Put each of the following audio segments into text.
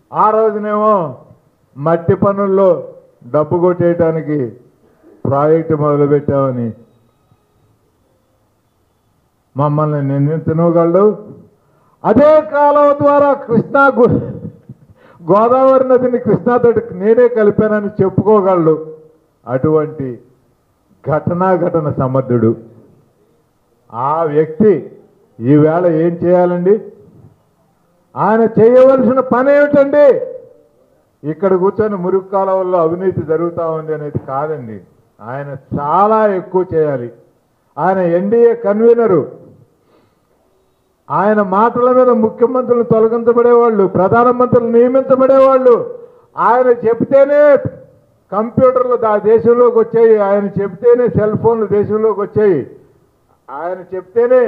ఆ రోజునేమో మట్టి పనుల్లో డబ్బు కొట్టేయటానికి ప్రాజెక్టు మొదలుపెట్టామని మమ్మల్ని నిందించగలడు అదే కాలువ ద్వారా కృష్ణా గు- గోదావరి నదిని కృష్ణాతోటి నేనే కలిపానని చెప్పుకోగలడు అటువంటి ఘటనా ఘటన సమర్థుడు ఆ వ్యక్తి ఈవేళ ఏం చేయాలండి ఆయన చేయవలసిన పని ఏమిటండి ఇక్కడ కూర్చొని మురుగు కాలువల్లో అవినీతి జరుగుతూ ఉంది అనేది కాదండి ఆయన చాలా ఎక్కువ చేయాలి ఆయన ఎన్డీఏ కన్వీనరు ఆయన మాటల మీద ముఖ్యమంత్రులు తొలగించబడేవాళ్ళు ప్రధానమంత్రులు నియమించబడేవాళ్ళు ఆయన చెబితేనే కంప్యూటర్లు ఆ దేశంలోకి వచ్చాయి ఆయన చెబితేనే సెల్ ఫోన్లు దేశంలోకి వచ్చాయి ఆయన చెప్తేనే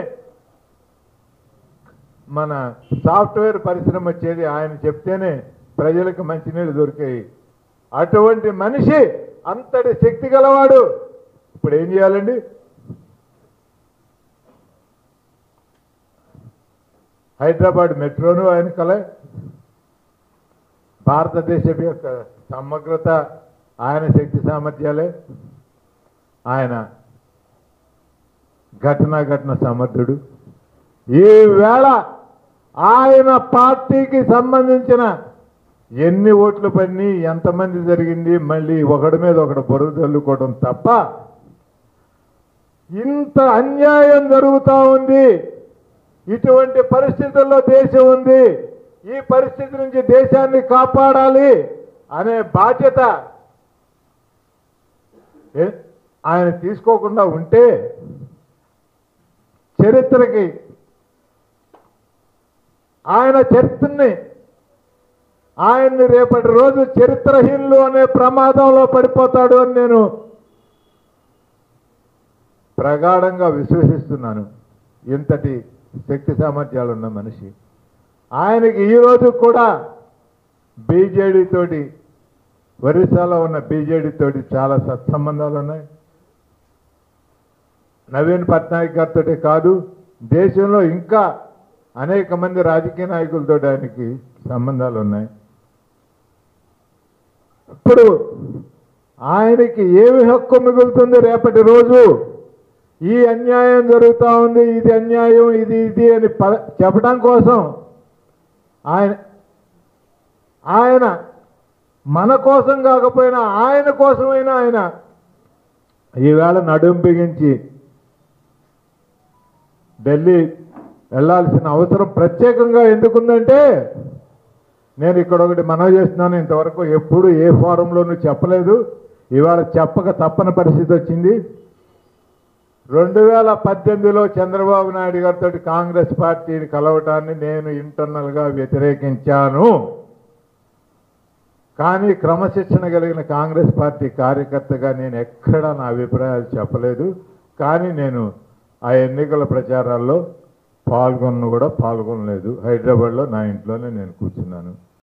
మన సాఫ్ట్వేర్ పరిశ్రమ వచ్చేది ఆయన చెప్తేనే ప్రజలకు మంచినీళ్ళు దొరికాయి అటువంటి మనిషి అంతటి శక్తి గలవాడు ఇప్పుడు ఏం చేయాలండి హైదరాబాద్ మెట్రోను ఆయన కలే భారతదేశం యొక్క సమగ్రత ఆయన శక్తి సామర్థ్యాలే ఆయన ఘటన ఘటన సమర్థుడు ఈవేళ ఆయన పార్టీకి సంబంధించిన ఎన్ని ఓట్లు పని ఎంతమంది జరిగింది మళ్ళీ ఒకడి మీద ఒకడు బురద చల్లుకోవడం తప్ప ఇంత అన్యాయం జరుగుతూ ఉంది ఇటువంటి పరిస్థితుల్లో దేశం ఉంది ఈ పరిస్థితి నుంచి దేశాన్ని కాపాడాలి అనే బాధ్యత ఏ- ఆయన తీసుకోకుండా ఉంటే చరిత్రకి ఆయన చరిత్రని ఆయన్ని రేపటి రోజు చరిత్రహీనులు అనే ప్రమాదంలో పడిపోతాడు అని నేను ప్రగాఢంగా విశ్వసిస్తున్నాను ఇంతటి శక్తి సామర్థ్యాలు ఉన్న మనిషి ఆయనకి ఈరోజు కూడా బీజేడీ తోటి ఒరిస్సాలో ఉన్న బీజేడీ తోటి చాలా సత్సంబంధాలు ఉన్నాయి నవీన్ పట్నాయక్ గారితో కాదు దేశంలో ఇంకా అనేక మంది రాజకీయ నాయకులతో ఆయనకి సంబంధాలు ఉన్నాయి ఇప్పుడు ఆయనకి ఏమి హక్కు మిగులుతుంది రేపటి రోజు ఈ అన్యాయం జరుగుతూ ఉంది ఇది అన్యాయం ఇది ఇది అని ప- చెప్పడం కోసం ఆయన ఆయన మన కోసం కాకపోయినా ఆయన కోసమైనా ఆయన ఈవేళ నడుం బిగించి ఢిల్లీ వెళ్ళాల్సిన అవసరం ప్రత్యేకంగా ఎందుకుందంటే నేను ఇక్కడ ఒకటి మనవి చేస్తున్నాను ఇంతవరకు ఎప్పుడు ఏ ఫోరంలోనూ చెప్పలేదు ఇవాళ చెప్పక తప్పని పరిస్థితి వచ్చింది రెండు వేల పద్దెనిమిదిలో చంద్రబాబు నాయుడు గారితో కాంగ్రెస్ పార్టీని కలవటాన్ని నేను ఇంటర్నల్గా వ్యతిరేకించాను కానీ క్రమశిక్షణ కలిగిన కాంగ్రెస్ పార్టీ కార్యకర్తగా నేను ఎక్కడా నా అభిప్రాయాలు చెప్పలేదు కానీ నేను ఆ ఎన్నికల ప్రచారాల్లో పాల్గొన్న కూడా పాల్గొనలేదు హైదరాబాద్లో నా ఇంట్లోనే నేను కూర్చున్నాను